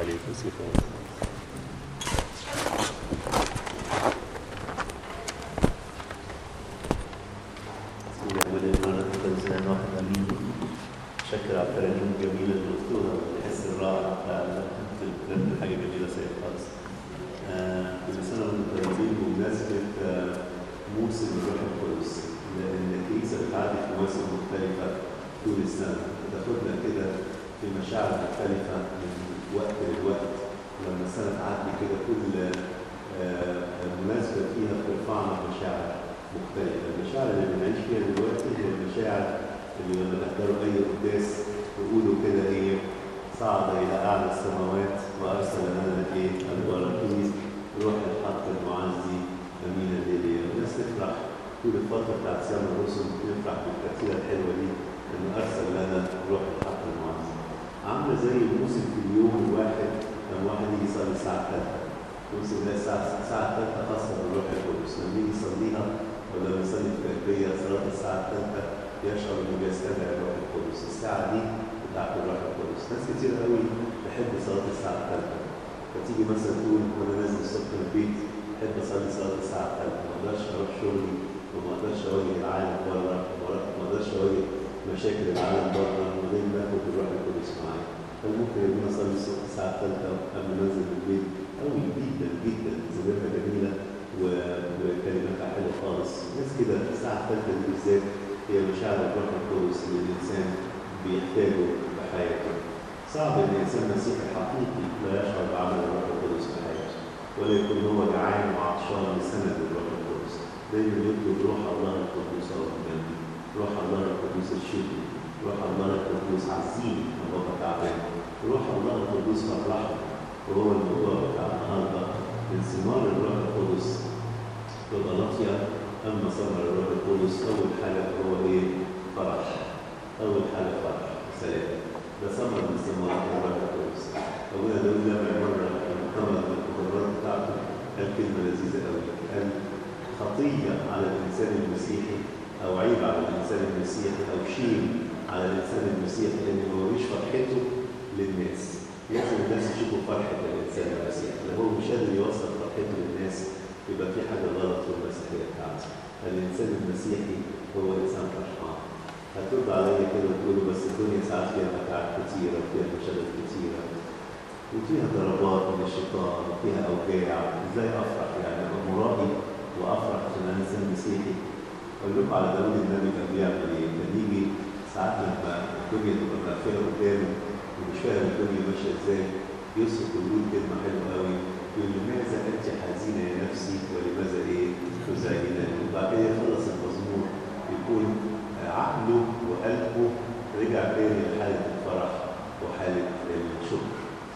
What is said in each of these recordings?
عليك بسيطة شكر على الترانيم الجميلة اللي قلتوها والحس الرائع بتاع بجد حاجة جميلة سيد خالص. آه، كل سنة وانتم طيبين بمناسبة آه، موسم الروح القدس لأن الكنيسة بتعدي في مواسم مختلفة طول السنة بتاخدنا كده في مشاعر مختلفة من وقت للوقت لما السنة تعدي كده كل آه، مناسبة فيها بترفعنا مشاعر مختلفة المشاعر اللي بنعيش فيها دلوقتي هي المشاعر اللي لما تحضروا أي قداس يقولوا كده إيه صعد إلى أعلى السماوات وأرسل لنا إيه البراكين روح الحق المعزي أمين الليلية والناس تفرح طول الفترة بتاعت صيام الرسل نفرح بالترتيبة الحلوة دي إنه أرسل لنا روح الحق المعزي عاملة زي الموسم في اليوم الواحد لما واحد يجي يصلي الساعة الثالثة الموسم ده الساعة الساعة الثالثة خاصة بالروح القدس لما يجي يصليها ولا يصلي في التربية صلاة الساعة الثالثة يشعر إنه بيستدعي الروح القدس الساعة دي بتاعت الروح القدس ناس كتير قوي تحب صلاة الساعة الثالثة فتيجي مثلا تقول وأنا نازل الصبح من البيت أحب أصلي صلاة الساعة الثالثة ما أقدرش أروح شغلي وما أقدرش أواجه العالم بره ما أقدرش أواجه مشاكل العالم بره من غير ما آخد الروح القدس معايا فممكن يكون أصلي الصبح الساعة الثالثة قبل ما أنزل من البيت قوي جدا جدا زمانها جميلة و- وكلماتها حلوة خالص ناس كده الساعة الثالثة دي بالذات هي مشاعر الروح القدس اللي الإنسان بيحتاجه في حياته. صعب ان الانسان مسيحي حقيقي لا يشعر بعمل الروح القدس في حياته ولا يكون هو جعان وعطشان لسند الروح القدس. دايما يطلب روح الله القدوس او جنبي، روح الله القدوس الشفي، روح الله القدوس عزيز لما هو تعبان، روح الله القدوس فرحه وهو الموضوع بتاع النهارده من ثمار الروح القدس تبقى ناطيه اما ثمر الروح القدس اول حاجه هو ايه؟ فرح. أول حاجة فرح سلام ده ثمر من ثمرات الروح القدس أبونا داود لما مرة ثمر من الخبرات بتاعته قال كلمة لذيذة أوي قال خطية على الإنسان المسيحي أو عيب على الإنسان المسيحي أو شيء على الإنسان المسيحي إن ما يوريش فرحته للناس لازم الناس يشوفوا فرحة الإنسان المسيحي لو هو مش قادر يوصل فرحته للناس يبقى في حاجة غلط في المسيحية بتاعته الإنسان المسيحي هو إنسان فرحان هترد عليا كده وتقول له بس الدنيا ساعات فيها متاعب كتيرة وفيها مشاكل كتيرة وفيها ضربات من الشيطان وفيها أوجاع ازاي أفرح يعني أبقى مرائي وأفرح عشان أنا إنسان مسيحي أقول لكم على داوود النبي كان بيعمل إيه؟ كان يجي ساعات لما الدنيا تبقى مقفلة قدامه ومش فاهم الدنيا ماشية إزاي يصرخ ويقول كلمة حلوة قوي يقول لماذا أنت حزينة يا نفسي ولماذا إيه تزعجينني وبعد كده يخلص المزمور يكون عقله وقلبه رجع تاني لحالة الفرح وحالة الشكر.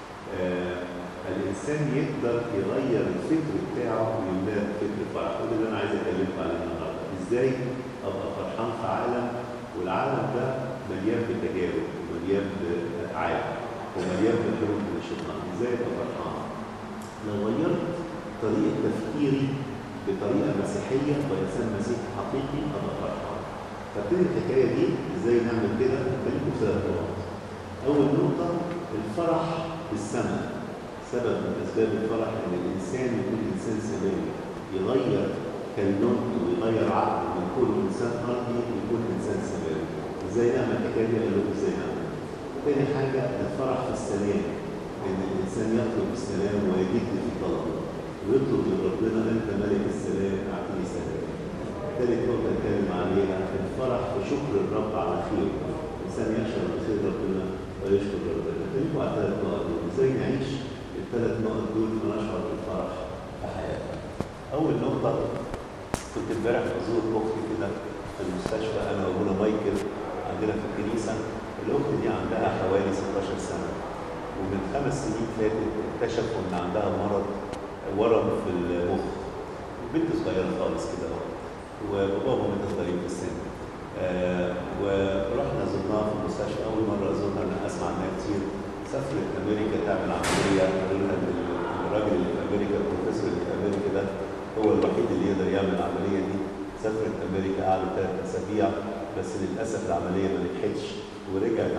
آه الإنسان يقدر يغير الفكر بتاعه ويملاه بفكر فرح، وده اللي أنا عايز أكلمكم عليه النهارده، إزاي أبقى فرحان في عالم والعالم ده مليان بتجارب ومليان بأعاب ومليان بحروب من الشيطان، إزاي أبقى فرحان؟ لو غيرت طريقة تفكيري بطريقة مسيحية وإنسان مسيحي حقيقي أبقى فرحان. فابتدي الحكايه دي ازاي نعمل كده؟ بنيكم ثلاث نقط. اول نقطه الفرح بالسماء. سبب من اسباب الفرح ان الانسان يكون انسان سماوي يغير كلمته ويغير عقله من كون انسان ارضي ويكون انسان سماوي. ازاي نعمل الحكايه دي؟ اقول لكم ازاي نعمل. تاني حاجه الفرح في السلام. ان الانسان يطلب السلام ويجد في طلبه ويطلب من ربنا انت ملك السلام اعطيني سلام. ثالث نقطة نتكلم عليها الفرح وشكر الرب على خير. الإنسان يشعر بخير ربنا ويشكر ربنا. خليكم على الثلاث نقط دول، إزاي نعيش الثلاث نقط دول ونشعر بالفرح في حياتنا. أول نقطة كنت امبارح بزور أختي كده في المستشفى أنا وأبونا مايكل عندنا في الكنيسة. الأخت دي عندها حوالي 16 سنة. ومن خمس سنين فاتت اكتشفوا إن عندها مرض ورم في المخ. بنت صغيرة خالص كده اهو. وبابا ومامتها صغيرين في السن آه ورحنا زرناها في المستشفى اول مره ازورها انا اسمع عنها كتير سافرت امريكا تعمل عمليه قالوا لها إن الراجل اللي في امريكا البروفيسور اللي في امريكا ده هو الوحيد اللي يقدر يعمل العمليه دي سافرت امريكا قعدوا ثلاث اسابيع بس للاسف العمليه ما نجحتش ورجعت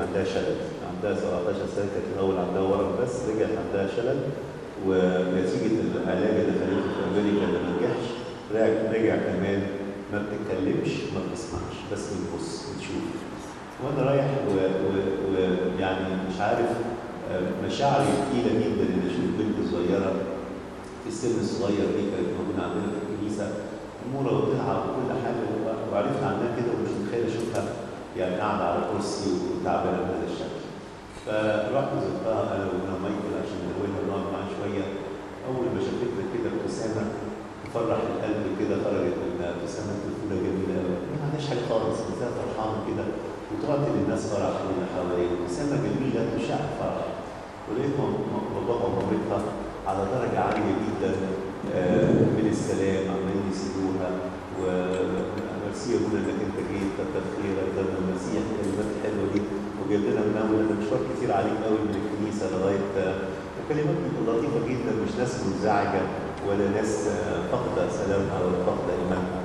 عندها شلل عندها 17 سنه كانت الاول عندها ورم بس رجعت عندها شلل ونتيجه العلاج اللي خليته في امريكا اللي ما نجحش رجع رجع كمان ما بتتكلمش ما بتسمعش بس بتبص بتشوف وانا رايح ويعني مش عارف آه، مشاعري تقيله جدا ان اشوف بنت صغيره في السن الصغير دي كانت موجوده عندنا في الكنيسه اموره وتلعب وكل حاجه وعرفت عنها كده ومش متخيل اشوفها يعني قاعده على كرسي وتعبانه بهذا الشكل. فرحت زرتها انا وابنها مايكل عشان نقولها ونقعد معاها شويه اول ما شافتنا كده ابتسامه تفرح القلب كده خرجت من ابتسامه طفوله جميله قوي ما عندهاش حاجه خالص بس هي فرحانه كده وتعطي للناس فرح اللي حواليها ابتسامه جميله تشع فرح ولقيت باباها ومامتها على درجه عاليه جدا آه، من السلام عمالين يسيبوها وميرسي يا ابونا انك انت جيت كتر خيرك ده ميرسي الكلمات الحلوه دي وجايب لنا مناول انا مشوار كتير عليك قوي من الكنيسه لغايه وكلمات لطيفه جدا مش ناس منزعجه ولا ناس آه، فاقده سلامها ولا فاقده ايمانها.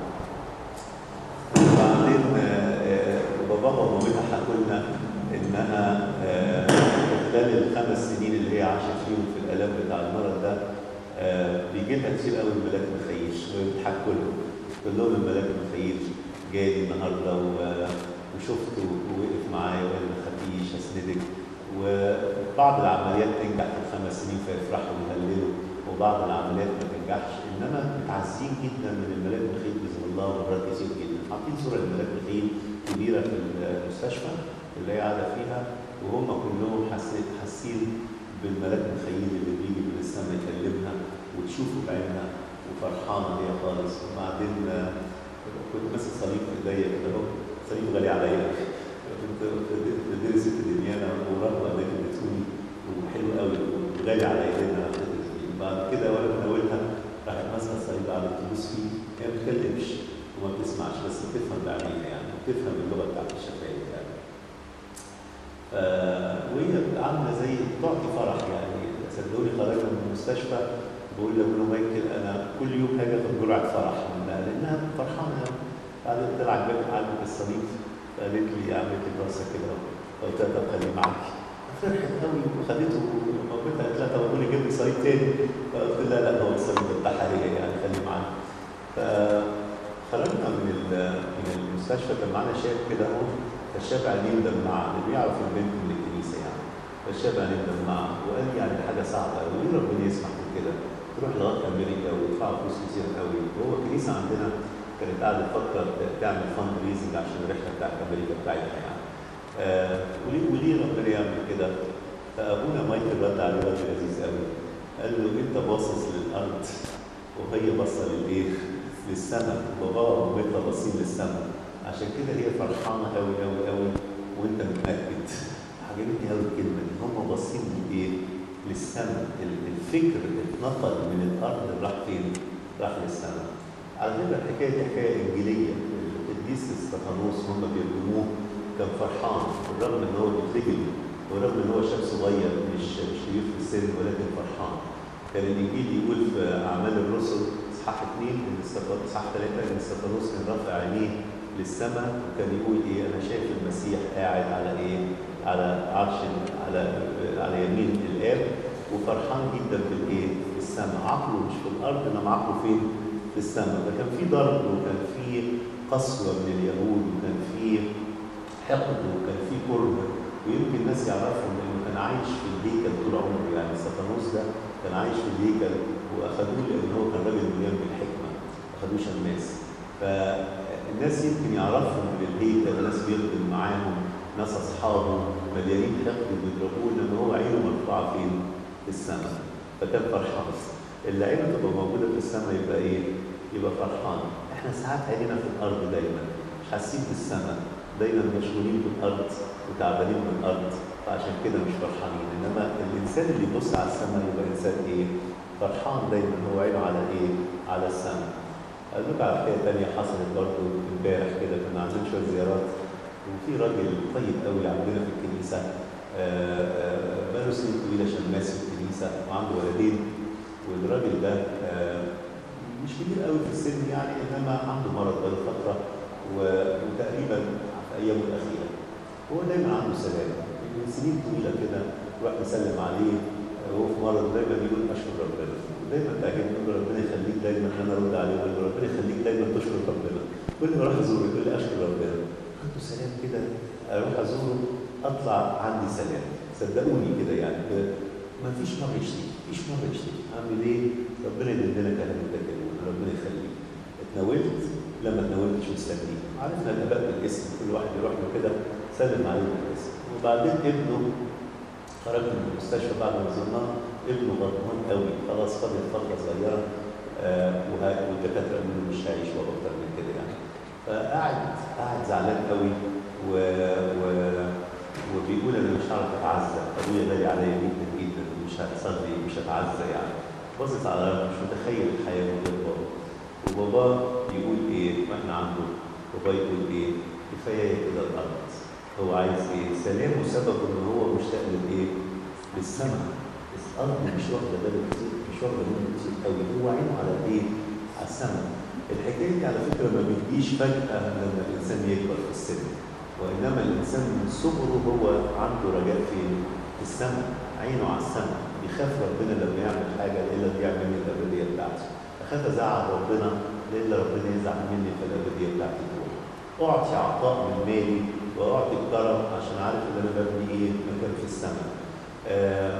وبعدين آه، باباها ومامتها حكوا لنا انها آه، خلال الخمس سنين اللي هي عاشت فيهم في الالم بتاع المرض ده بيجي لها كتير قوي الملاك مخيش وبتحكوا لهم تقول لهم الملاك مخيش جالي النهارده وشفته ووقف معايا وقال ما تخافيش هسندك وبعض العمليات تنجح في الخمس سنين فيفرحوا ويهللوا وبعض العمليات ما تنجحش انما متعزين جدا من الملاك مخيل باذن الله مرات كتير جدا حاطين صوره الملاك مخيل كبيره في المستشفى اللي هي قاعده فيها وهم كلهم حاسين بالملاك مخيل اللي بيجي من السماء يكلمها وتشوفه بعينها وفرحانه هي خالص وبعدين كنت ماسك صليب في ايديا كده اهو صليب غالي عليا كنت بدرس في دنيانا ورغم انك اديتوني وحلو قوي وغالي على ايدينا بعد كده وانا بناولها راحت ماسكه الصليب قعدت تبص فيه هي ما بتتكلمش وما بتسمعش بس بتفهم بعينيها يعني بتفهم اللغه بتاعت الشفايف يعني ف... وهي عامله زي بتعطي فرح يعني صدقوني خرجنا من المستشفى بقول لابونا مايكل انا كل يوم هاجي اخد جرعه فرح منها لانها فرحانه بعدين طلع عجبك عجبك الصليب فقالت لي عملت لي راسها كده قلت لها طب خليه معاكي فرحت قوي وخدته ومامتها قالت لها طب قولي جيب لي صليب تاني فقلت لها لا هو الصليب البحريه يعني خليه معانا فخرجنا من من المستشفى كان معانا شاب كده اهو فالشاب عينيه مدمعه اللي بيعرف البنت من الكنيسه يعني فالشاب عينيه مدمعه وقال لي يعني حاجه صعبه قوي ربنا يسمح كده تروح لغايه امريكا ويدفعوا فلوس كتير قوي وهو الكنيسه عندنا كانت قاعده تفكر تعمل فند ريزنج عشان الرحله بتاعت امريكا بتاعتها يعني. آه وليه وليه ربنا يعمل كده؟ فابونا مايكل رد عليه رد لذيذ قوي قال له انت باصص للارض وهي باصه للايه؟ للسماء باباها ومامتها باصين للسماء عشان كده هي فرحانه قوي قوي قوي وانت متاكد عجبتني قوي الكلمه دي هم باصين لايه؟ للسماء الفكر اتنقل من الارض راح فين؟ راح للسماء على فكره الحكايه دي حكايه انجيليه القديس استفانوس هم بيرجموه كان فرحان بالرغم ان هو بيتلجم ورغم ان هو شاب صغير مش مش كبير في السن ولكن فرحان كان الانجيل يقول في اعمال الرسل اصحاح اثنين ان اصحاح ثلاثه ان استفانوس كان رافع عينيه للسماء وكان يقول ايه انا شايف المسيح قاعد على ايه؟ على عرش على على يمين الاب وفرحان جدا بالايه؟ في السماء عقله مش في الارض انما عقله فين؟ في السماء فكان في ضرب وكان في قسوه من اليهود وكان في حقد وكان في كره ويمكن الناس يعرفوا انه كان عايش في الهيكل طول عمره يعني استفانوس ده كان عايش في الهيكل واخدوه لان هو كان راجل مليان بالحكمه ما اخدوش الناس فالناس يمكن يعرفوا من الهيكل ناس بيخدم معاهم ناس اصحابه مليانين حقد وبيضربوه لان هو عينه مرفوعه فين؟ في السماء فكان فرحان اللي عينه تبقى موجوده في السماء يبقى ايه؟ يبقى فرحان احنا ساعات عينينا في الارض دايما مش حاسين بالسماء دايما مشغولين بالارض وتعبانين من الارض فعشان كده مش فرحانين انما الانسان اللي يبص على السماء يبقى انسان ايه؟ فرحان دايما هو عينه على ايه؟ على السماء. اقول لكم على حكايه ثانيه حصلت برضه امبارح كده كنا عاملين شويه زيارات وفي راجل طيب قوي عندنا في الكنيسه بقاله سنين طويله شماس في الكنيسه وعنده ولدين والراجل ده مش كبير قوي في السن يعني انما عنده مرض بقاله فتره وتقريبا في ايامه الاخيره هو دايما عنده سلام من سنين طويله كده رحت اسلم عليه وهو في مرض دايما يقول اشكر ربنا دايما تعجبني يقول ربنا يخليك دايما انا ارد عليه يقول ربنا يخليك دايما تشكر ربنا كل ما اروح ازوره يقول لي اشكر ربنا عنده سلام كده اروح ازوره اطلع عندي سلام صدقوني كده يعني ما فيش مره يشتكي فيش مره يشتكي اعمل ايه؟ ربنا يدينا لنا كلام متكلم ربنا يخليك اتناولت لما اتناولت شو مستنيه عرفنا الاباء بالاسم كل واحد يروح له كده سلم عليه بالاسم وبعدين ابنه خرج من المستشفى بعد ما زرناه ابنه غضبان قوي خلاص فاضل فتره صغيره آه وه- والدكاتره قالوا له مش هيعيش ولا اكتر من كده يعني فقعد قاعد زعلان قوي و... و... وبيقول انا مش هعرف اتعزى ابويا غالي عليا جدا جدا ومش هتصلي مش هتعزى يعني باصص على مش متخيل الحياه من غير بابا وبابا يقول ايه واحنا عنده بابا يقول ايه كفايه كده الارض هو عايز ايه سلام وسبب ان هو مشتاق لايه للسماء الارض مش واخده باله كتير مش واخده باله كتير قوي هو عينه على ايه على السماء الحكايه دي على فكره ما بتجيش فجاه لما الانسان يكبر في السن وانما الانسان من صغره هو عنده رجاء في في السماء عينه على السماء بيخاف ربنا لما يعمل حاجه الا بيعمل لي الابديه بتاعته اخاف ازعل ربنا الا ربنا يزعل مني فالابديه بتاعتي تروح اعطي عطاء من مالي واعطي الكرم عشان عارف ان انا ببني ايه مكان في السماء آه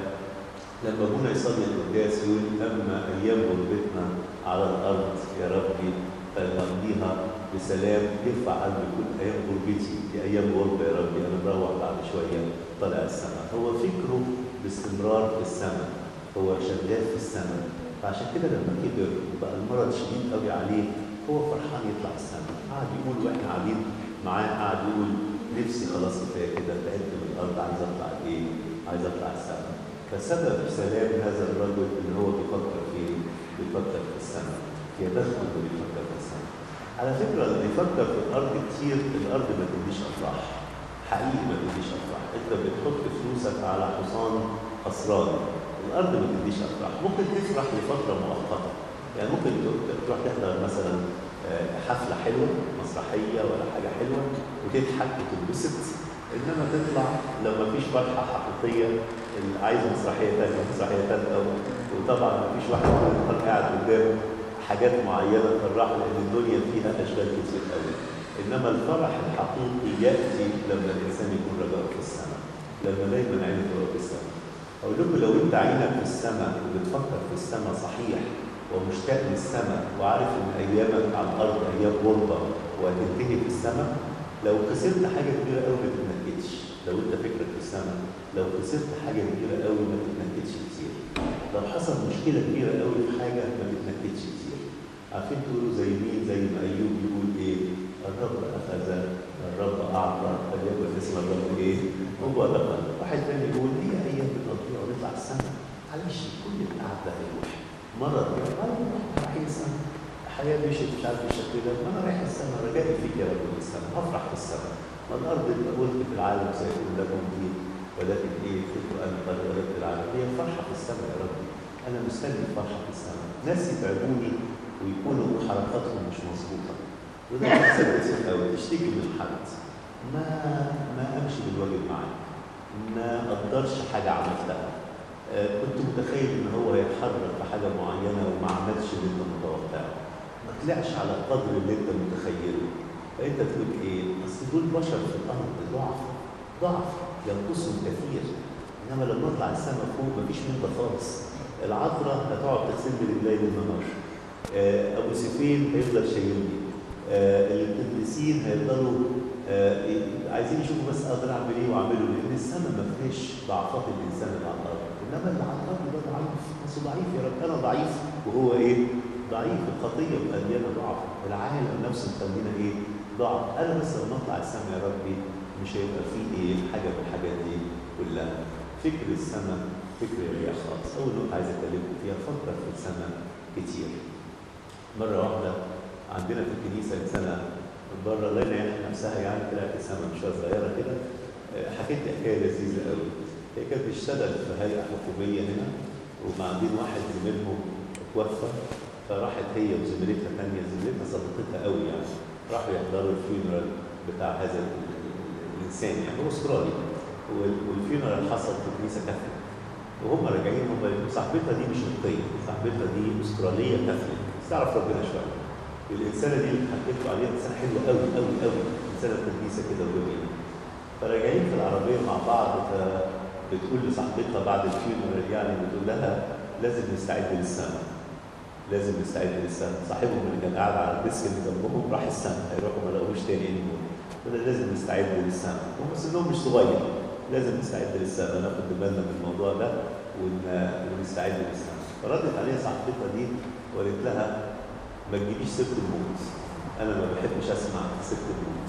لما ابونا يصلي القداس يقول اما ايام غربتنا على الارض يا ربي فنقضيها بسلام يرفع قلبي كل ايام غربتي دي ايام غربه يا ربي انا مروح بعد شويه طالع السماء هو فكره باستمرار في السماء هو شغال في السماء فعشان كده لما كبر وبقى المرض شديد قوي عليه هو فرحان يطلع السماء قعد يقول واحنا قاعدين معاه قعد يقول نفسي خلاص كفايه كده تعبت من الارض عايز اطلع ايه؟ عايز اطلع السماء فسبب سلام هذا الرجل ان هو بيفكر في بيفكر في السماء يا بخت اللي بيفكر في السماء على فكره اللي بيفكر في الارض كتير الارض ما تديش افراح حقيقي ما تديش افراح انت بتحط فلوسك على حصان خسران الارض ما تديش افراح ممكن تفرح لفتره مؤقته يعني ممكن تروح تحضر مثلا آه، حفله حلوه مسرحيه ولا حاجه حلوه وتضحك وتنبسط انما تطلع لو ما فيش فرحه حقيقيه اللي عايز مسرحيه ثانيه مسرحيه ثالثه وطبعا ما فيش واحد طول النهار قاعد قدام حاجات معينه تفرحه لان الدنيا فيها اشغال كتير قوي انما الفرح الحقيقي ياتي لما الانسان يكون رجاء في السماء لما دايما عينه تبقى في السماء اقول لكم لو انت عينك في السماء وبتفكر في السماء صحيح ومشتاق للسماء وعارف ان ايامك على الارض ايام غربه وهتنتهي في السماء لو خسرت حاجه كبيره قوي ما تتنكدش لو انت فكرك في السماء لو خسرت حاجه كبيره قوي ما تتنكدش كتير لو حصل مشكله كبيره قوي في حاجه ما تتنكدش كتير عارفين تقولوا زي مين زي ما ايوب يقول ايه الرب اخذ الرب اعطى فليكن اسم الرب ايه هو لقى واحد تاني يقول هي ايام بتقضيها ونطلع السماء معلش كل التعب ده هيروح مرض يا رب رايحين السماء الحياه مشيت مش عارف بالشكل ده ما انا رايح السماء رجائي فيك يا رب السماء هفرح في السماء ما الارض اللي قلت في العالم سيكون لكم دين ولكن ايه فكر ان قد ولدت العالم هي فرحه في السماء يا رب انا مستني الفرحه في السماء ناس يتعبوني ويكونوا حركاتهم مش مظبوطه وده بيحصل كتير قوي تشتكي من حد ما ما امشي بالواجب معاه ما اقدرش حاجه عملتها آه، كنت متخيل ان هو هيتحرك في حاجه معينه وما عملش اللي انت متوقعه ما طلعش على القدر اللي انت متخيله فانت تقول ايه اصل دول بشر في الارض ضعف ضعف ينقصهم كثير انما لما اطلع السماء فوق مفيش من ده خالص العذراء هتقعد تغسل لي رجلي للمنار آه، ابو سيفين هيفضل شايلني آه، القديسين هيفضلوا آه، عايزين يشوفوا بس اقدر اعمل ايه واعمله لان السماء ما فيهاش ضعفات الانسان اللي على الارض انما اللي على الارض ده ضعيف بس ضعيف يا رب انا ضعيف وهو ايه؟ ضعيف الخطيه مليانه ضعف العالم نفسه مخلينا ايه؟ ضعف انا بس لما اطلع السماء يا ربي مش هيبقى فيه ايه؟ حاجه من الحاجات دي كلها فكر السماء فكر رياح خالص اول نقطه عايز اكلمكم فيها فكر في السماء كتير مره واحده عندنا في الكنيسه انسانه بره الله ينعم نفسها يعني طلعت السما مشوار صغيره كده آه، حكيت لي حكايه لذيذه قوي هي كانت بتشتغل في هيئه حكوميه هنا وبعدين واحد زميلهم اتوفى فراحت هي وزميلتها ثانيه زميلتها صديقتها قوي يعني راحوا يحضروا الفيونرال بتاع هذا ال- الانسان يعني هو استرالي وال- والفينرال حصل في كنيسه كاثوليك وهم راجعين هم صاحبتها دي مش نقيه صاحبتها دي استراليه كاثوليك بس تعرف ربنا شويه الانسانه دي اللي حكيت له عليها انسانه حلوه قوي قوي قوي انسانه قديسه كده وجميله فراجعين في العربيه مع بعض فبتقول لصاحبتها بعد الفينرال يعني بتقول لها لازم نستعد للسماء لازم نستعد للسماء صاحبهم اللي كان قاعد على الديسك اللي جنبهم راح السماء هيروحوا ما لقوش تاني انيمور قلنا لازم نستعد للسماء هم سنهم مش صغير لازم نستعد للسماء ناخد بالنا من الموضوع ده ون- ونستعد للسماء فردت عليها صاحبتها دي وقالت لها ما تجيبيش سيره الموت انا ما بحبش اسمع سيره الموت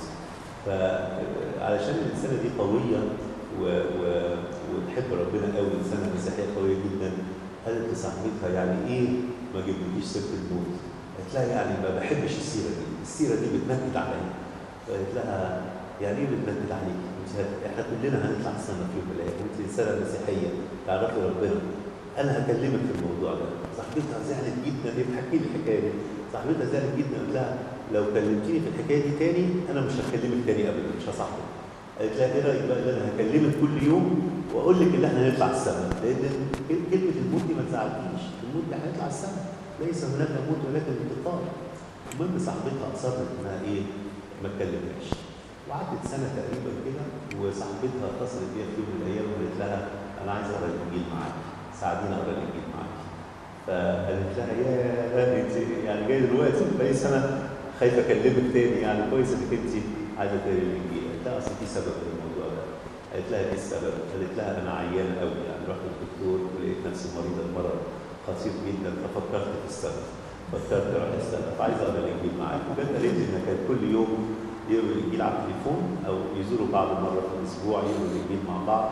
فعلشان الانسانه دي قويه و... و... وتحب ربنا قوي انسانه مسيحيه قويه جدا قالت لصاحبتها يعني ايه ما جبتليش سيره الموت؟ قالت لها يعني ما بحبش السيره دي، السيره دي بتنكد عليا. فقالت لها يعني ايه بتنكد عليكي؟ انت هت- احنا كلنا هنطلع السما في يوم من الايام، انت انسانه مسيحيه تعرفي ربنا. انا هكلمك في الموضوع ده. صاحبتها زعلت جدا هي بتحكي لي الحكايه دي. صاحبتها زعلت جدا قالت لها لو كلمتيني في الحكايه دي تاني انا مش هكلمك تاني ابدا مش هصاحبك. قالت لها ايه رايك بقى ان انا هكلمك كل يوم واقول لك ان احنا هنطلع السما لان كل- كلمه الموت دي ما تزعلكيش الموت ده هنطلع السما ليس هناك موت ولكن انتقال المهم صاحبتها اصرت انها ايه ما تكلمهاش وعدت سنه تقريبا كده وصاحبتها اتصلت بيها في يوم من الايام وقالت لها انا عايز اقرا الانجيل معاك ساعديني اقرا الانجيل معاك فقالت لها يا انت يعني جاي دلوقتي بقالي سنه خايفه اكلمك تاني يعني كويس انك انت عايزه تقري الانجيل قالت لها اصل في سبب في الموضوع ده قالت لها ايه السبب؟ قالت لها انا عيانه قوي يعني رحت للدكتور ولقيت نفسي مريضه بمرض خطير جدا ففكرت في السبب فكرت اروح السبب فعايز اقرا الانجيل معاك وجت قالت لي انها كانت كل يوم يقروا الانجيل على التليفون او يزوروا بعض مره في الاسبوع يقروا الانجيل مع بعض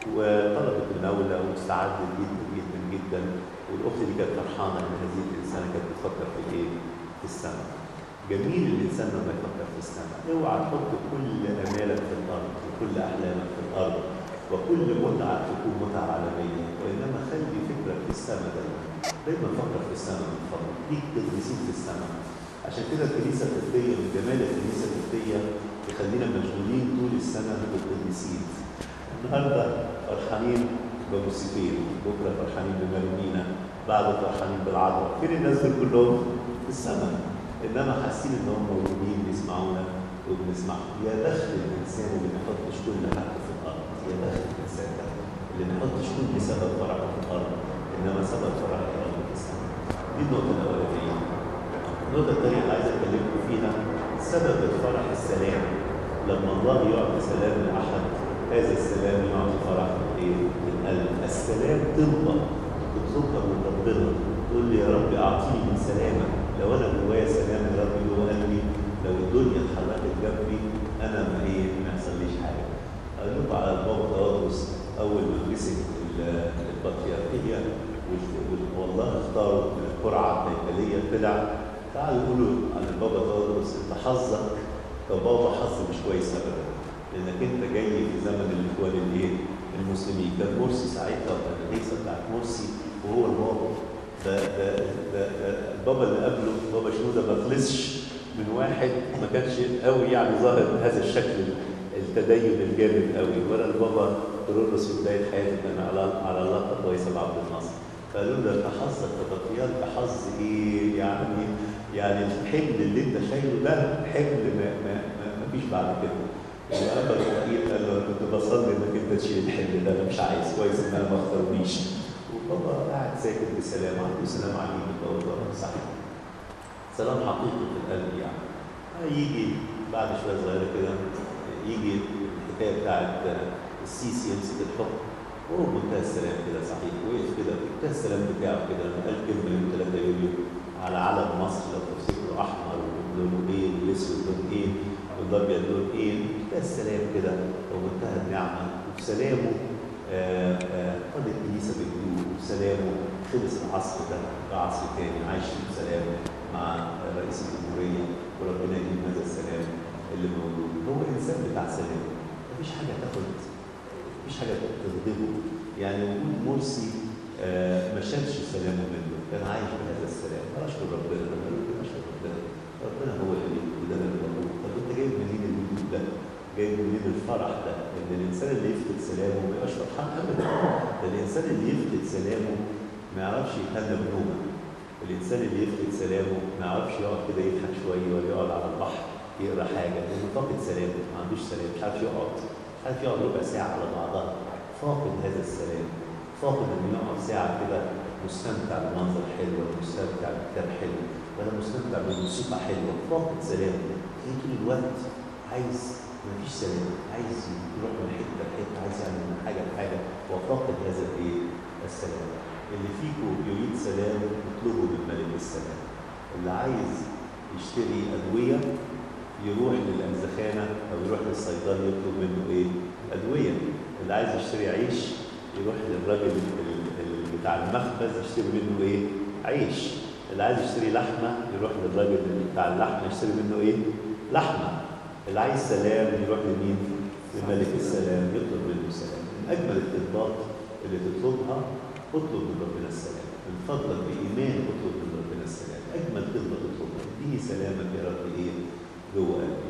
وطلبت مناوله واستعدت جدا جدا جدا والاخت دي كانت فرحانه ان هذه الانسانه كانت بتفكر في ايه؟ في السماء. جميل الانسان لما يفكر في السماء، اوعى تحط كل امالك في الارض وكل احلامك في الارض وكل متعه تكون متعه عالميه وانما خلي فكرك في السماء دايما. دايما فكر في السماء من فضلك، ليك تدريسين في السماء. عشان كده الكنيسه القبطيه من جمال الكنيسه القبطيه يخلينا مشغولين طول السنه بالقديسين. النهارده فرحانين بموسيقين بكره فرحانين بمرمينا بعده فرحانين بالعذراء فين الناس دول كلهم في السماء انما حاسين ان هم موجودين بيسمعونا وبنسمعهم يا بخت الانسان اللي ما يحطش كل حاجه في الارض يا بخت الانسان ده اللي ما يحطش كل سبب فرحه في الارض انما سبب فرحه في الارض في السماء دي النقطه الاولانيه النقطه الثانيه اللي عايز اكلمكم فيها سبب الفرح السلام لما الله يعطي سلام لاحد هذا السلام يعطي فرح ايه؟ القلب السلام طلبه تطلبها من ربنا تقول لي يا رب اعطيني من سلامك لو انا جوايا سلام يا رب جوه قلبي لو الدنيا اتحركت جنبي انا ما ايه ما يحصليش حاجه اقول لكم على البابا تواضرس اول ما مسك ال- البطريركيه وال- وال- والله اختاروا من القرعه الهيكليه طلع تعالوا يقولوا عن البابا تواضرس انت حظك كبابا حظ مش كويس ابدا لانك انت جاي في زمن الاخوان الايه؟ المسلمين كان مرسي ساعتها وكان الهيصه بتاعت مرسي وهو البابا ده ده ده ده البابا اللي قبله بابا شنوده ما خلصش من واحد ما كانش قوي يعني ظاهر بهذا الشكل التدين الجامد قوي ولا البابا كرولوس في بدايه حياته كان على على علاقه كويسه بعبد الناصر فقالوا له ده انت حظك كبطريرك حظ ايه يعني يعني الحمل اللي انت شايله ده حمل ما, ما, ما, ما فيش بعد كده وابا الفقير قال له انا كنت بصلي انك انت تشيل الحمل ده انا مش عايز كويس ان انا ما اختارنيش وبابا قاعد ساكت بسلام عنده سلام عجيب البابا صحيح سلام حقيقي في القلب يعني يجي بعد شويه صغيره كده يجي الحكايه بتاعت السيسي يمسك الحكم وهو بمنتهى السلام كده صحيح وقف كده بمنتهى السلام بتاعه كده لما قال كلمه يوم 3 يوليو على علم مصر لو تفتكروا احمر ولونه ايه والاسود لون ايه والابيض لون ايه بمنتهى السلام كده ومنتهى النعمه وبسلامه آه، آه، قاد الكنيسه بهدوء وبسلامه خلص العصر ده بعصر تاني عايش في سلام مع رئيس الجمهوريه وربنا يديم هذا السلام اللي موجود هو انسان بتاع سلام مفيش حاجه تاخد مفيش حاجه تغضبه يعني وجود مرسي آه، ما شالش سلامه منه كان عايش بهذا السلام اشكر ربنا لما قلت اشكر ربنا ربنا هو اللي وده اللي بقوله طب انت جايب منين الوجود ده؟ جاي منين الفرح ده ان الانسان اللي يفقد سلامه ما يبقاش فرحان ابدا ده الانسان اللي يفقد سلامه ما يعرفش يتهنى بنومه الانسان اللي يفقد سلامه ما يعرفش يقعد كده يضحك شويه ولا يقعد على البحر يقرا حاجه لانه فاقد سلامه ما عندوش سلام مش عارف يقعد مش عارف يقعد ربع ساعه على بعضها فاقد هذا السلام فاقد انه يقعد ساعه كده مستمتع بمنظر حلو مستمتع بكتاب حلو ولا مستمتع بموسيقى حلوه فاقد سلام هي طول الوقت عايز مفيش سلام عايز يروح من حته لحته عايز يعمل من حاجه لحاجه وفاقد هذا الايه؟ السلام اللي فيكم يريد سلام اطلبوا من ملك السلام اللي عايز يشتري ادويه يروح للأنزخانة أو يروح للصيدلي يطلب منه إيه؟ أدوية اللي عايز يشتري عيش يروح للراجل ال- ال- بتاع المخبز يشتري منه إيه؟ عيش اللي عايز يشتري لحمة يروح للراجل بتاع اللحمة يشتري منه إيه؟ لحمة اللي عايز سلام يروح لمين؟ لملك السلام يطلب منه سلام من أجمل الطلبات اللي تطلبها اطلب من ربنا السلام من فضلك بإيمان اطلب من ربنا السلام أجمل طلبة تطلبها اديني سلامك يا رب إيه؟ جوه قلبي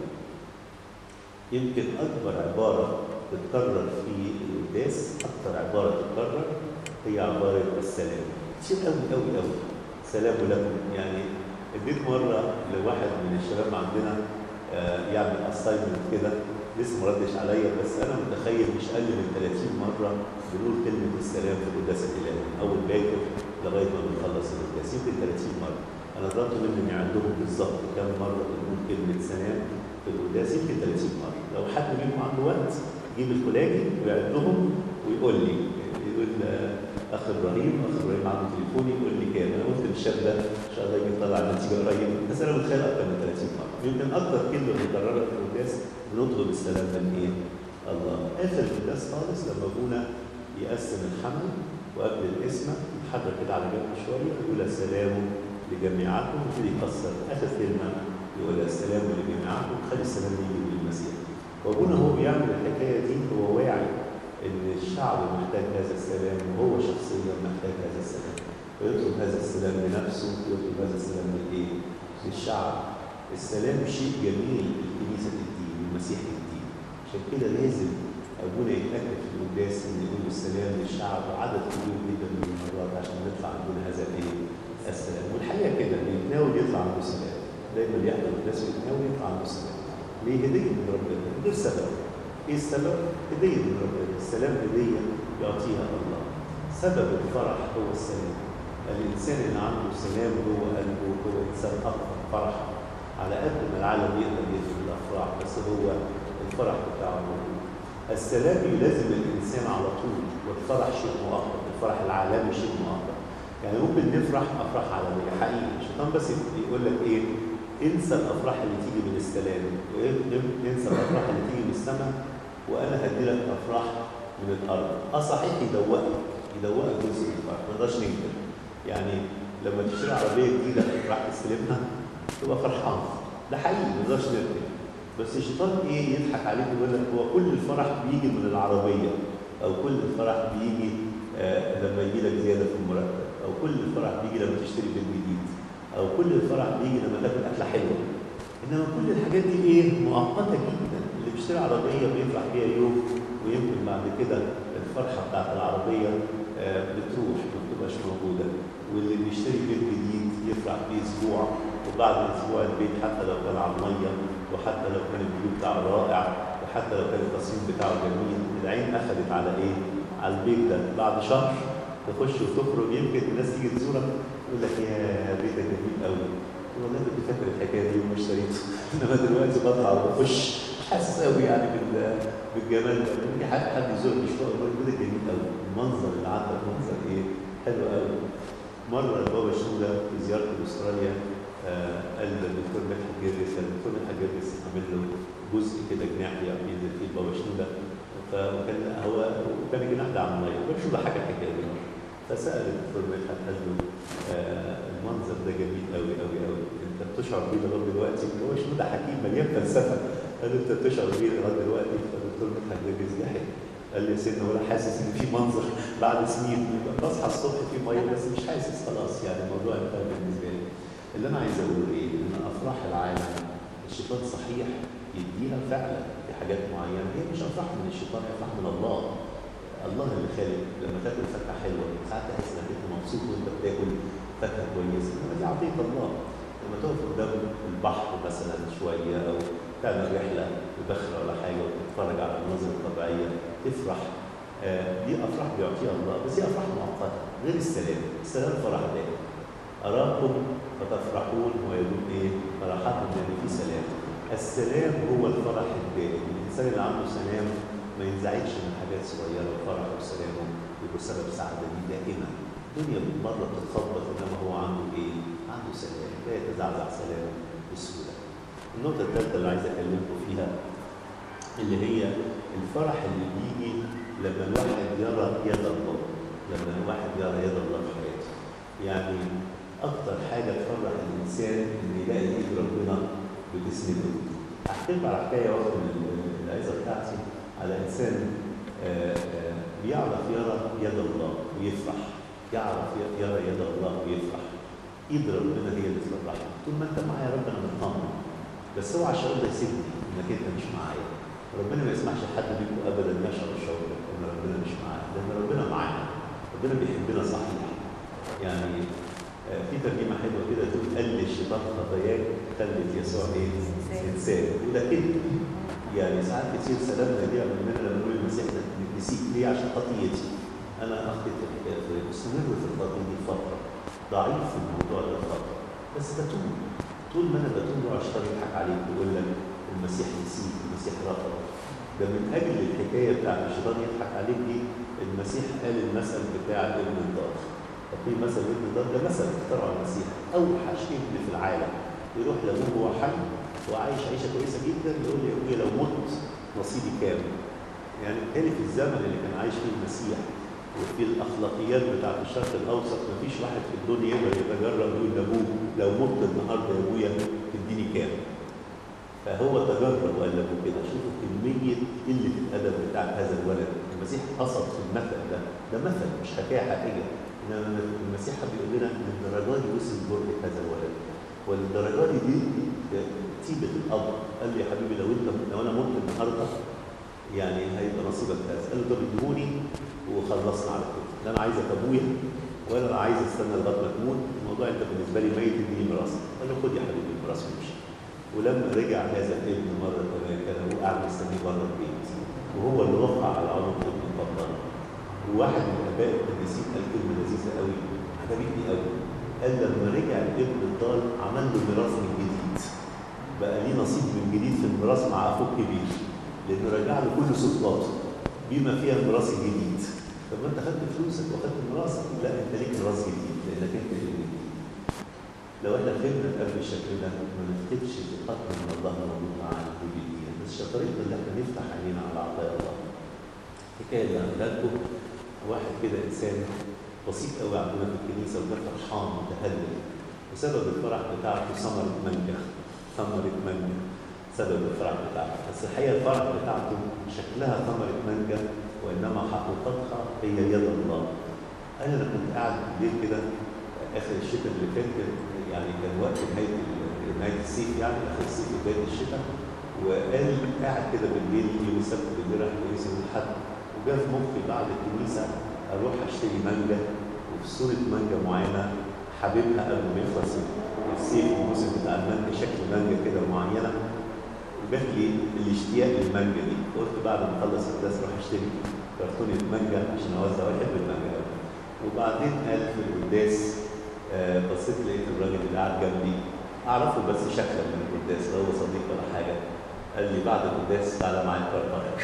يمكن أكبر عبارة تتكرر في القداس أكثر عبارة تتكرر هي عبارة السلام كتير قوي قوي قوي سلام لكم يعني اديت مرة لواحد من الشباب عندنا آه، يعمل اساينمنت كده لسه ما ردش عليا بس انا متخيل مش اقل من 30 مره بنقول كلمه السلام في القداس الالهي من اول باكر لغايه ما بنخلص القداس يمكن 30 مره انا طلبت منهم يعدهم بالظبط كم مره بنقول كلمه سلام في القداس يمكن 30 مره لو حد منكم عنده وقت يجيب الكولاجي ويعدهم ويقول لي يقول آه، اخ ابراهيم اخ ابراهيم عنده تليفوني يقول لي كام انا قلت للشاب ده ان شاء الله يجي يطلع نتيجه قريب بس انا متخيل اكتر من 30 مره يمكن اكتر كلمه مكرره في القداس بنطلب السلام من ايه؟ الله اخر القداس خالص لما ابونا يقسم الحمل وقبل القسمه يتحرك كده على جنب شويه يقول السلام لجميعكم ويبتدي يكسر اخر كلمه يقول السلام لجميعكم خلي السلام يجي من المسيح وابونا هو بيعمل الحكايه دي هو واعي ان الشعب محتاج هذا السلام وهو شخصيا محتاج هذا السلام ويطلب هذا السلام لنفسه ويطلب هذا السلام للايه؟ للشعب السلام شيء جميل الكنيسه تديه والمسيح يديه عشان كده لازم ابونا يتاكد في القداس ان يقول السلام للشعب عدد كبير جدا من المرات عشان يطلع عندنا هذا الايه؟ السلام والحقيقه كده اللي يتناول يطلع عنده سلام دايما اللي يحضر القداس ويتناول يطلع عنده سلام ليه هديه من ربنا من غير سبب ايه السبب؟ هديه من ربنا السلام هديه يعطيها الله سبب الفرح هو السلام الانسان اللي عنده سلام جوه قلبه هو انسان اكثر فرحا على قد ما العالم يقدر يدخل الافراح بس هو الفرح بتاعه موجود السلام يلازم الانسان على طول والفرح شيء مؤقت الفرح العالمي شيء مؤقت يعني ممكن نفرح افراح عالميه حقيقي الشيطان بس يقول لك ايه انسى الافراح اللي تيجي من السلام وانسى الافراح اللي تيجي من السماء وانا هدي لك افراح من الارض اه صحيح يدوقك يدوقك جزء من الفرح ما نقدرش ننكر يعني لما تشتري عربيه جديده راح تستلمها تبقى فرحان ده حقيقي ما نقدرش ننكر بس الشيطان ايه يضحك عليك ويقول لك هو كل الفرح بيجي من العربيه او كل الفرح بيجي آه لما يجي لك زياده في المرتب او كل الفرح بيجي لما تشتري بيت جديد او كل الفرح بيجي لما تاكل اكله حلوه انما كل الحاجات دي ايه مؤقته جدا اللي بيشتري عربيه بيفرح بيها يوم ويمكن بعد كده الفرحه بتاعت العربيه آه بتروح ما بتبقاش موجوده واللي بيشتري بيت جديد يفرح بيه اسبوع وبعد اسبوع البيت حتى لو كان على الميه وحتى لو كان الفيو بتاعه رائع وحتى لو كان التصميم بتاعه جميل العين اخذت على ايه؟ على البيت ده بعد شهر تخش وتخرج يمكن الناس تيجي تزورك يقول لك يا بيتك جميل قوي والله كنت فاكر الحكايه دي ومش اشتريته انما دلوقتي بطلع وبخش مش حاسس قوي يعني بال- بالجمال ده يجي حد حد يزورني شويه يقول لي بيتك جميل قوي المنظر اللي عندك منظر ايه؟ حلو قوي مره البابا شنودة في زيارته لاستراليا آه، قال للدكتور مدحت جرس كان الدكتور مدحت جرس عامل له جزء كده جناح ينزل فيه البابا شنودة فكان هو وكان الجناح ده على الميه البابا شنودة حكى الحكايه دي مره فسال الدكتور مدحت قال له آه، المنظر ده جميل قوي قوي قوي انت بتشعر بيه لغايه دلوقتي هو شنودة حكيم مليان فلسفه قال له انت بتشعر بيه لغايه دلوقتي فالدكتور مدحت جرس ضحك قال لي يا سيدنا ولا حاسس ان في منظر بعد سنين يبقى بصحى الصبح في ميه بس مش حاسس خلاص يعني الموضوع انتهى بالنسبه لي اللي انا عايز اقوله ايه؟ ان افراح العالم الشيطان صحيح يديها فعلا في حاجات معينه هي مش افراح من الشيطان هي افراح من الله الله اللي خالق لما تاكل فاكهه حلوه ساعات تحس انك انت مبسوط وانت بتاكل فاكهه كويسه انما دي عطيه الله لما تقف قدام البحر مثلا شويه او تعمل رحله ببخره ولا حاجه وتتفرج على المناظر الطبيعيه تفرح آه، دي افراح بيعطيها الله بس هي افراح مؤقته غير السلام السلام فرح دائم اراكم فتفرحون ويقول ايه فرحتكم يعني في سلام السلام هو الفرح الدائم الانسان اللي عنده سلام ما ينزعجش من حاجات صغيره وفرحه وسلامه يبقى سبب سعاده دي دائما الدنيا مره بتتخبط انما هو عنده ايه؟ عنده سلام لا يتزعزع سلامه بسهوله. النقطه الثالثه اللي عايز اكلمكم فيها اللي هي الفرح اللي بيجي لما الواحد يرى يد الله لما الواحد يرى يد الله في حياته يعني اكتر حاجه تفرح الانسان ان يلاقي ايد ربنا بتسنده احكي لكم على حكايه واحده من العظه بتاعتي على انسان آه، آه، بيعرف يرى يد الله ويفرح يعرف يرى يد الله ويفرح ايد ربنا هي اللي تفرحه طول ما انت معايا ربنا مطمن بس هو عشان ده يسيبني انك انت مش معايا ربنا ما يسمحش لحد منكم ابدا يشعر الشعور ده ان ربنا مش معانا لان ربنا معانا ربنا بيحبنا صحيح يعني آه، في ترجمه حلوه كده تقول قل الشيطان خطاياك خلت يسوع ايه؟ انسان وده كده يعني ساعات كتير سلامنا دي مننا لما نقول المسيح ده نسيت ليه عشان خطيتي انا اخطيت في الحكايه دي مستمر في الخطيه دي فتره ضعيف في الموضوع ده فتره بس بتوب طول ما انا بتوب اوعى الشيطان يضحك عليك ويقول لك المسيح نسيت المسيح رفض ده من اجل الحكايه بتاعت الشيطان يضحك عليك دي المسيح قال المثل بتاع ابن الضال في مثل ابن الضال ده مثل اخترعه المسيح اوحش ابن في العالم يروح لابوه وهو حي وعايش عيشه كويسه جدا يقول لي ابويا لو مت نصيبي كام؟ يعني بالتالي في الزمن اللي كان عايش فيه المسيح وفي الاخلاقيات بتاعت الشرق الاوسط مفيش واحد في الدنيا يقدر يتجرأ يقول لابوه لو مت النهارده يا ابويا تديني كام؟ فهو تجرب وقال له كده شوفوا كميه قله الادب بتاعت هذا الولد المسيح قصد في المثل ده ده مثل مش حكايه حقيقيه انما المسيح حب يقول لنا للدرجه دي وصل جرأة هذا الولد وللدرجه دي دي طيبه الاب قال لي يا حبيبي لو انت لو انا مت النهارده يعني هيبقى نصيبك كذا قال له طب اديهوني وخلصنا على كده لا انا عايزك ابويا ولا انا عايز استنى لغايه ما تموت الموضوع انت بالنسبه لي ميت اديني ميراثك قال له خد يا حبيبي الميراث وامشي ولما رجع هذا الابن مره كمان كان هو قاعد مستنيه بره البيت وهو اللي وقع على عنق ابن القطان وواحد من اباء القديسين قال كلمه لذيذه قوي عجبتني قوي قال لما رجع الابن الضال عمل له ميراث من جديد بقى ليه نصيب من جديد في الميراث مع اخوه الكبير لانه رجع له كل سلطاته بما فيها الميراث الجديد طب ما انت خدت فلوسك واخدت ميراثك لا انت ليك ميراث جديد لانك انت اللي جديد لو احنا فهمنا الاب بالشكل ده ما نفقدش ثقتنا ان الله موجود معانا بجديه بس شطارتنا ان احنا نفتح عينينا على عطايا الله الحكايه اللي هقولها لكم واحد كده انسان بسيط قوي عندنا في الكنيسه وده فرحان متهلل وسبب الفرح بتاعته ثمره مانجا ثمره مانجا سبب الفرح بتاعته بس الحقيقه الفرح بتاعته شكلها ثمره مانجا وانما حقيقتها هي يد الله انا لما كنت قاعد بالليل كده اخر الشتاء اللي فات يعني كان وقت نهايه نهايه الصيف يعني اخر الصيف وبدايه الشتاء وقال قاعد كده بالليل يوم السبت بالليل راح الكنيسه يوم الاحد وجاء في مخي بعد الكنيسه اروح اشتري مانجا وفي صوره مانجا معينه حبيبها قبل ما يخلص الصيف الموسم بتاع المانجا شكل مانجا كده معينه وجات لي الاشتياق للمانجا دي قلت بعد ما اخلص القداس اروح اشتري كرتونه مانجا عشان اوزع واحد بالمانجا قوي وبعدين قال في القداس آه، بصيت لقيت الراجل اللي قاعد جنبي اعرفه بس شكلا من القداس لا هو صديق ولا حاجه قال لي بعد القداس تعالى معايا الكرتونه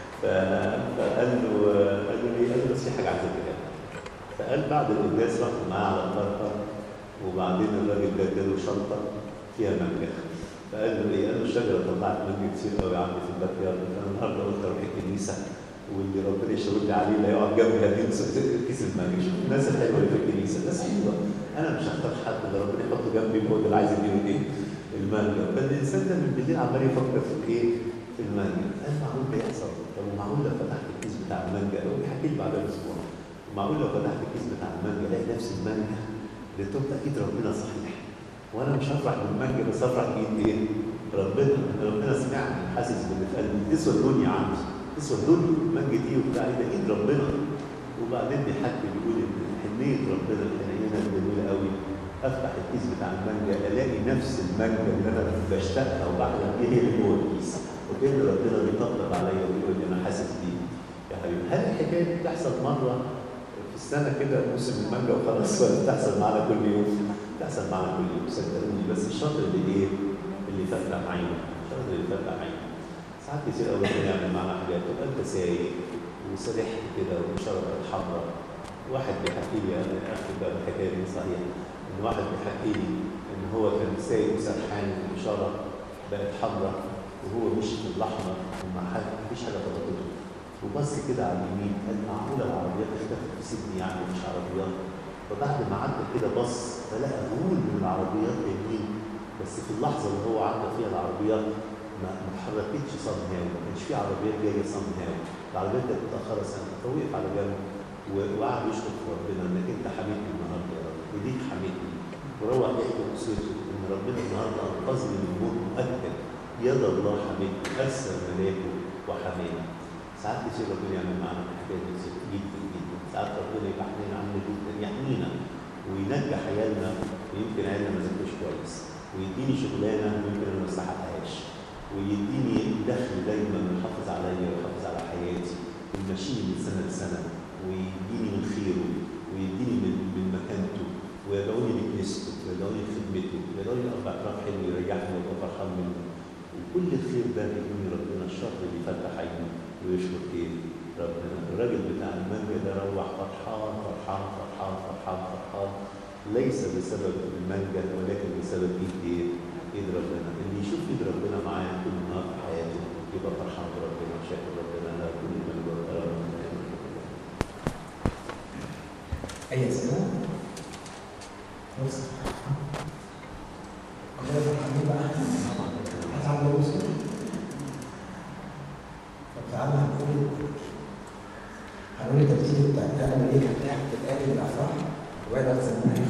ف- فقال له قال له ايه؟ قال له بس في حاجه عايز اقولها لك. فقال بعد القداس رحت معاه على الكرتونه وبعدين الراجل ده اداله شنطه فيها مانجا فقال له ايه؟ قال له الشجره طلعت مانجا كتير قوي عندي في الباك يارد فانا النهارده قلت اروح الكنيسه واللي ربنا يشاور لي عليه لا يقعد جنبي هديله كيس المانجا شوف الناس الحلوه اللي في الكنيسه الناس حلوه انا مش هختار حد اللي ربنا يحطه جنبي هو ده اللي عايز يديله ايه؟ المانجا فالانسان ده من بالليل عمال يفكر في الايه؟ في المانجا قال معقول ده يحصل طب ومعقول لو فتحت الكيس بتاع المانجا هو بيحكي لي بعدها باسبوع معقول لو فتحت الكيس بتاع المانجا الاقي نفس المانجا اللي تبقى اكيد ربنا صحيح وانا مش هفرح بالمانجا بس هفرح بايد ايه؟ ربنا ربنا سمعني حاسس باللي في قلبي تسوى الدنيا عندي تسوى الدنيا المانجا دي وبتاع إيه ده ايد ربنا وبعدين بيحكي بيقول ان حنيه ربنا الحنينه الجميله قوي افتح الكيس بتاع المانجا الاقي نفس المانجا اللي انا بشتاقها وبحلم بيها هي اللي جوه الكيس وكان ربنا بيطبطب عليا ويقول لي انا حاسس بيك يا حبيبي هل الحكايه دي بتحصل مره في السنه كده موسم المانجا وخلاص ولا بتحصل معانا كل يوم؟ بتحصل معانا كل يوم صدقوني بس الشاطر اللي ايه؟ اللي فتح عينه الشاطر اللي فتح عينه ساعات كتير قوي ربنا يعمل معانا حاجات تبقى انت سايق وسرحت كده والشرطه حمراء واحد بيحكي لي انا اخر بقى الحكايه دي صحيح ان واحد بيحكي لي ان هو كان سايق وسرحان والاشاره بقت حمراء وهو مشي في الاحمر وما حد مفيش حاجه خبطته وبص كده على اليمين قال معقوله العربيات اختفت في سيدني يعني مش عربيات فبعد ما عدى كده بص فلقى هول من العربيات جايين بس في اللحظه اللي هو عدى فيها العربيات ما ما اتحركتش صم هاوي ما كانش في عربيات جايه صم هاوي العربيات كانت متاخره سنه فوقف على جنب و- وقعد يشكر في ربنا انك انت حميتني النهارده يا رب وديك حميتني وروح يحكي قصته ان ربنا النهارده انقذني من الموت مؤكد يد الله حميتني ارسل ملاكه وحماني ساعات كتير ربنا يعمل معانا الحكايه دي جدا جدا ساعات ربنا يبقى حنين عنا جدا يحمينا وينجح عيالنا ويمكن عيالنا ما ذاكروش كويس ويديني شغلانه يمكن انا ما استحقهاش ويديني دخل دايما يحافظ عليا ويحافظ على حياتي ويمشيني من سنه لسنه ويديني من خيره ويديني من من مكانته ويدعوني لكنيسته ويدعوني لخدمته ويدعوني لأربع اعتراف حلو يريحني وابقى فرحان منه وكل الخير ده بيدوني ربنا الشر اللي فتح عيني ويشكر ايه ربنا الراجل بتاع المانجا ده روح فرحان فرحان فرحان فرحان فرحان ليس بسبب المانجا ولكن بسبب ايد ايه؟ ايد ربنا اللي يشوف ايد ربنا معاه طول النهار في حياته يبقى فرحان بربنا وشاكر ربنا لا كل المجد والكرم أي أسئلة؟ بص كلنا فرحانين بقى هتعمل مسلم طب تعالى هنقول هنقول الترتيب بتاع تعمل ايه